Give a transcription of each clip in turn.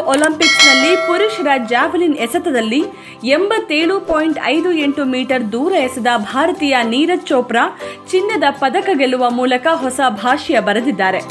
ಒಲಿಂಪಿಕ್ಸ್ನಲ್ಲಿ ಪುರುಷರ ಜಾವೆಲಿನ್ ಎಸೆತದಲ್ಲಿ ಎಂಬತ್ತೇಳು ಪಾಯಿಂಟ್ ಐದು ಎಂಟು ಮೀಟರ್ ದೂರ ಎಸೆದ ಭಾರತೀಯ ನೀರಜ್ ಚೋಪ್ರಾ ಚಿನ್ನದ ಪದಕ ಗೆಲ್ಲುವ ಮೂಲಕ ಹೊಸ ಭಾಷ್ಯ ಬರೆದಿದ್ದಾರೆ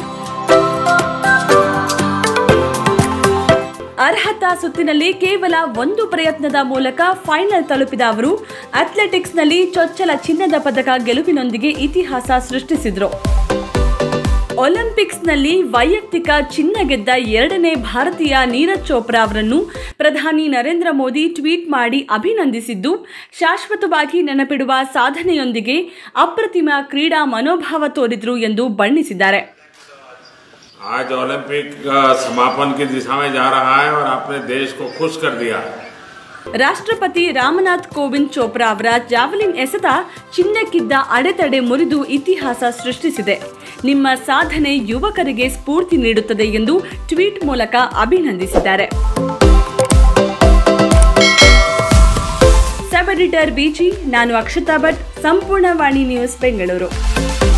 ಅರ್ಹತಾ ಸುತ್ತಿನಲ್ಲಿ ಕೇವಲ ಒಂದು ಪ್ರಯತ್ನದ ಮೂಲಕ ಫೈನಲ್ ತಲುಪಿದ ಅವರು ಅಥ್ಲೆಟಿಕ್ಸ್ನಲ್ಲಿ ಚೊಚ್ಚಲ ಚಿನ್ನದ ಪದಕ ಗೆಲುವಿನೊಂದಿಗೆ ಇತಿಹಾಸ ಸೃಷ್ಟಿಸಿದರು ಒಲಿಂಪಿಕ್ಸ್ನಲ್ಲಿ ವೈಯಕ್ತಿಕ ಚಿನ್ನ ಗೆದ್ದ ಎರಡನೇ ಭಾರತೀಯ ನೀರಜ್ ಚೋಪ್ರಾ ಅವರನ್ನು ಪ್ರಧಾನಿ ನರೇಂದ್ರ ಮೋದಿ ಟ್ವೀಟ್ ಮಾಡಿ ಅಭಿನಂದಿಸಿದ್ದು ಶಾಶ್ವತವಾಗಿ ನೆನಪಿಡುವ ಸಾಧನೆಯೊಂದಿಗೆ ಅಪ್ರತಿಮ ಕ್ರೀಡಾ ಮನೋಭಾವ ತೋರಿದ್ರು ಎಂದು ಬಣ್ಣಿಸಿದ್ದಾರೆ आज ओलंपिक का समापन की दिशा में जा रहा है और आपने देश को खुश कर दिया है ರಾಷ್ಟ್ರಪತಿ ರಾಮನಾಥ್ ಕೋವಿಂದ್ ಚೋಪ್ರಾ ಅವರ ಜಾವೆಲಿನ್ ಎಸೆತ ಚಿನ್ನಕ್ಕಿದ್ದ ಅಡೆತಡೆ ಮುರಿದು ಇತಿಹಾಸ ಸೃಷ್ಟಿಸಿದೆ ನಿಮ್ಮ ಸಾಧನೆ ಯುವಕರಿಗೆ ಸ್ಫೂರ್ತಿ ನೀಡುತ್ತದೆ ಎಂದು ಟ್ವೀಟ್ ಮೂಲಕ ಅಭಿನಂದಿಸಿದ್ದಾರೆ ಸಬ್ ಎಡಿಟರ್ ಬಿಜಿ ನಾನು ಅಕ್ಷತಾ ಭಟ್ ಸಂಪೂರ್ಣ ವಾಣಿ ನ್ಯೂಸ್ ಬೆಂಗಳೂರು